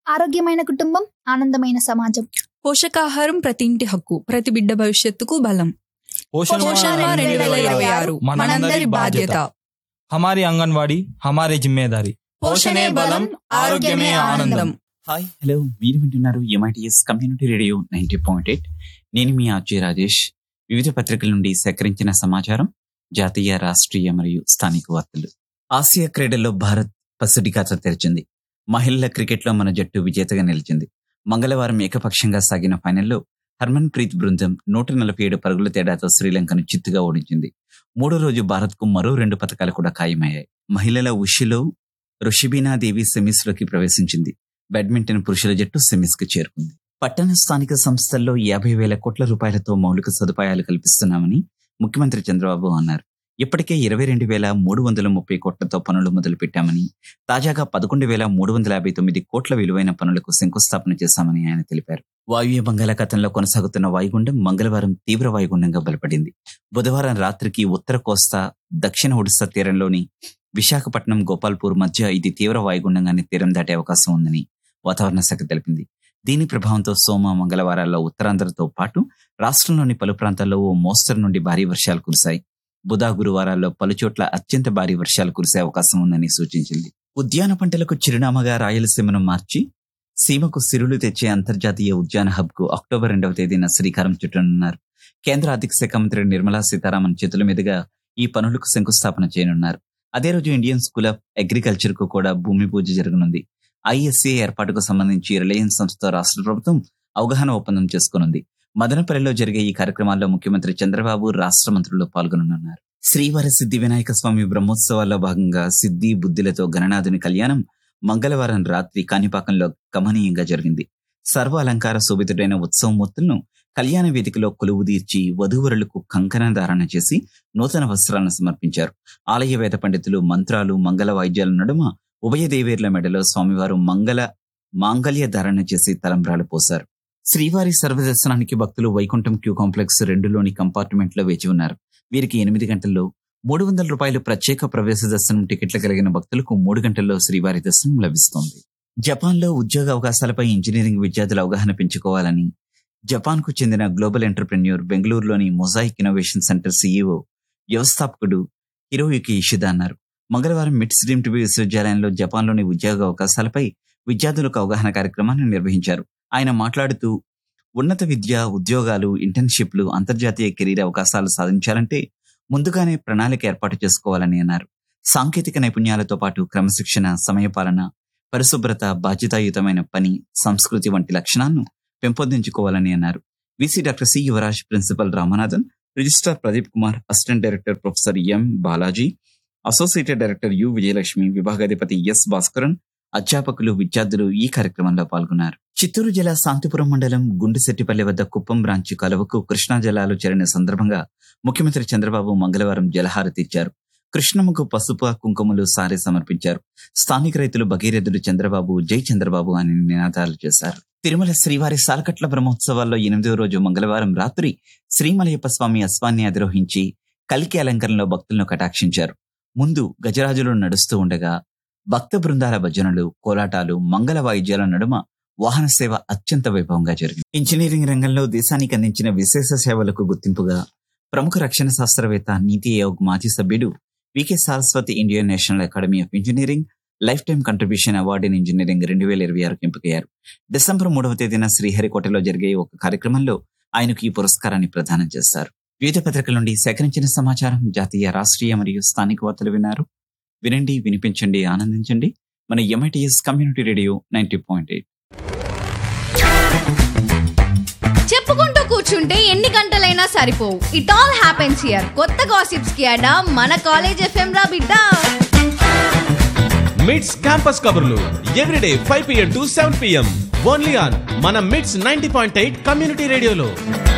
ఆరోగ్యమైన కుటుంబం ఆనందమైన సమాజం పోషకాహారం ప్రతి ఇంటి హక్కు ప్రతి బిడ్డ భవిష్యత్తుకు బలం पोषण పోషణ माह రెండు వేల ఇరవై ఆరు మనందరి బాధ్యత हमारी आंगनवाड़ी हमारी जिम्मेदारी పోషణే బలం ఆరోగ్యమే ఆనందం హాయ్ హలో మీరు వింటున్నారు MITS community radio ninety point eight నేను మీ ఆర్జే రాజేష్ వివిధ పత్రికల నుండి సేకరించిన సమాచారం జాతీయ రాష్ట్రీయ మరియు స్థానిక వార్తలు ఆసియా క్రీడల్లో భారత్ పసిడి ఖాతా తెరిచింది మహిళల క్రికెట్లో మన జట్టు విజేతగా నిలిచింది మంగళవారం ఏకపక్షంగా సాగిన ఫైనల్లో హర్మన్ ప్రీత్ బృందం నూట నలభై ఏడు పరుగుల తేడాతో శ్రీలంకను చిత్తుగా ఓడించింది మూడో రోజు భారత్కు మరో రెండు పథకాలు కూడా ఖాయమయ్యాయి మహిళల ఉషిలో రుషిబీనా దేవి సెమీస్ లోకి ప్రవేశించింది బ్యాడ్మింటన్ పురుషుల జట్టు సెమీస్ కు చేరుకుంది పట్టణ స్థానిక సంస్థల్లో యాభై వేల కోట్ల రూపాయలతో మౌలిక సదుపాయాలు కల్పిస్తున్నామని ముఖ్యమంత్రి చంద్రబాబు అన్నారు ఇప్పటికే ఇరవై రెండు వేల మూడు వందల ముప్పై కోట్లతో పనులు మొదలు పెట్టామని తాజాగా పదకొండు వేల మూడు వందల యాభై తొమ్మిది కోట్ల విలువైన పనులకు శంకుస్థాపన చేశామని ఆయన తెలిపారు వాయువ్య బంగాళాఖాతంలో కొనసాగుతున్న వాయుగుండం మంగళవారం తీవ్ర వాయుగుండంగా బలపడింది బుధవారం రాత్రికి ఉత్తర కోస్తా దక్షిణ ఒడిశా తీరంలోని విశాఖపట్నం గోపాల్పూర్ మధ్య ఇది తీవ్ర వాయుగుండంగానే తీరం దాటే అవకాశం ఉందని వాతావరణ శాఖ తెలిపింది దీని ప్రభావంతో సోమ మంగళవారాల్లో ఉత్తరాంధ్రతో పాటు రాష్ట్రంలోని పలు ప్రాంతాల్లో ఓ మోస్తరు నుండి భారీ వర్షాలు కురిశాయి బుధ గురువారాల్లో పలుచోట్ల అత్యంత భారీ వర్షాలు కురిసే అవకాశం ఉందని సూచించింది ఉద్యాన పంటలకు చిరునామాగా రాయలసీమను మార్చి సీమకు సిరులు తెచ్చే అంతర్జాతీయ ఉద్యాన హబ్ కు అక్టోబర్ రెండవ తేదీన శ్రీకారం చుట్టనున్నారు కేంద్ర ఆర్థిక శాఖ మంత్రి నిర్మలా సీతారామన్ చేతుల మీదుగా ఈ పనులకు శంకుస్థాపన చేయనున్నారు అదే రోజు ఇండియన్ స్కూల్ ఆఫ్ అగ్రికల్చర్ కు కూడా భూమి పూజ జరగనుంది ఐఎస్సీ ఏర్పాటుకు సంబంధించి రిలయన్స్ సంస్థ రాష్ట్ర ప్రభుత్వం అవగాహన ఒప్పందం చేసుకునుంది మదనపల్లిలో జరిగే ఈ కార్యక్రమాల్లో ముఖ్యమంత్రి చంద్రబాబు రాష్ట్ర మంత్రులు పాల్గొననున్నారు శ్రీవారి సిద్ధి వినాయక స్వామి బ్రహ్మోత్సవాల్లో భాగంగా సిద్ధి బుద్ధిలతో గణనాథుని కళ్యాణం మంగళవారం రాత్రి కాణిపాకంలో గమనీయంగా జరిగింది సర్వ అలంకార శోభితుడైన ఉత్సవమూర్తులను కళ్యాణ వేదికలో కొలువు తీర్చి వధూవరులకు కంకణ ధారణ చేసి నూతన వస్త్రాలను సమర్పించారు ఆలయ వేద పండితులు మంత్రాలు మంగళ వాయిద్యాల నడుమ ఉభయ దేవేర్ల మెడలో స్వామివారు మంగళ మాంగళ్య ధారణ చేసి తలంబ్రాలు పోశారు శ్రీవారి సర్వదర్శనానికి భక్తులు వైకుంఠం క్యూ కాంప్లెక్స్ రెండులోని కంపార్ట్మెంట్ లో వేచి ఉన్నారు వీరికి ఎనిమిది గంటల్లో మూడు వందల రూపాయలు ప్రత్యేక ప్రవేశ దర్శనం టికెట్లు కలిగిన భక్తులకు మూడు గంటల్లో శ్రీవారి దర్శనం లభిస్తోంది జపాన్లో ఉద్యోగ అవకాశాలపై ఇంజనీరింగ్ విద్యార్థుల అవగాహన పెంచుకోవాలని జపాన్ కు చెందిన గ్లోబల్ ఎంటర్ప్రెన్యూర్ బెంగళూరులోని మొజాయిక్ ఇన్నోవేషన్ సెంటర్ సీఈఓ వ్యవస్థాపకుడు హిరోయుకి ఇషిదా అన్నారు మంగళవారం మిడ్ స్ట్రీమ్ టీవీ విశ్వవిద్యాలయంలో జపాన్లోని ఉద్యోగ అవకాశాలపై విద్యార్థులకు అవగాహన కార్యక్రమాన్ని నిర్వహించారు ఆయన మాట్లాడుతూ ఉన్నత విద్య ఉద్యోగాలు ఇంటర్న్షిప్లు అంతర్జాతీయ కెరీర్ అవకాశాలు సాధించాలంటే ముందుగానే ప్రణాళిక ఏర్పాటు చేసుకోవాలని అన్నారు సాంకేతిక నైపుణ్యాలతో పాటు క్రమశిక్షణ సమయపాలన పరిశుభ్రత బాధ్యతాయుతమైన పని సంస్కృతి వంటి లక్షణాలను పెంపొందించుకోవాలని అన్నారు VC doctor C Yuvaraj principal Ramanathan registrar Pradeep Kumar assistant director professor M Balaji associated director U Vijayalakshmi విభాగాధిపతి ఎస్ భాస్కరన్ అధ్యాపకులు విద్యార్థులు ఈ కార్యక్రమంలో పాల్గొన్నారు చిత్తూరు జిల్లా శాంతిపురం మండలం గుండెశెట్టిపల్లి వద్ద కుప్పం బ్రాంచి కలువకు కృష్ణా జలాలు చేరిన సందర్భంగా ముఖ్యమంత్రి చంద్రబాబు మంగళవారం జలహారతి ఇచ్చారు కృష్ణమ్మకు పసుపు కుంకుమలు సారే సమర్పించారు స్థానిక రైతులు భగీరథుడు చంద్రబాబు జై చంద్రబాబు అని నినాదాలు చేశారు తిరుమల శ్రీవారి సాలకట్ల బ్రహ్మోత్సవాల్లో ఎనిమిదవ రోజు మంగళవారం రాత్రి శ్రీమలయప్ప స్వామి అశ్వాన్ని అధిరోహించి కలికి అలంకరణలో భక్తులను కటాక్షించారు ముందు గజరాజులు నడుస్తూ ఉండగా భక్త బృందాల భజనలు కోలాటాలు మంగళ వాయిద్యాల నడుమ వాహన సేవ అత్యంత వైభవంగా జరిగింది ఇంజనీరింగ్ రంగంలో దేశానికి అందించిన విశేష సేవలకు గుర్తింపుగా ప్రముఖ రక్షణ శాస్త్రవేత్త నీతి ఆయోగ్ మాజీ సభ్యుడు V K Saraswati Indian national academy of engineering lifetime contribution award in engineering రెండు వేల ఇరవై ఆరుకు ఎంపికయ్యారు డిసెంబర్ మూడవ తేదీన శ్రీహరికోటలో జరిగే ఒక కార్యక్రమంలో ఆయనకు ఈ పురస్కారాన్ని ప్రదానం చేస్తారు వివిధ పత్రికల నుండి సేకరించిన సమాచారం జాతీయ రాష్ట్రీయ మరియు స్థానిక వార్తలు విన్నారు వినండి వినిపించండి ఆనందించండి మన MITS community radio ninety point eight చెప్పుకుంటూ కూర్చుంటే ఎన్ని గంటలైనా సరిపోవు ఇట్ ఆల్ హ్యాపెన్స్ హియర్ కొత్త గాసిప్స్ కి అడా మన కాలేజ్ ఎఫ్ఎం రా బిడ్డ మిడ్స్ క్యాంపస్ కబుర్లు everyday five PM to seven PM only on మన MITS ninety point eight community రేడియోలో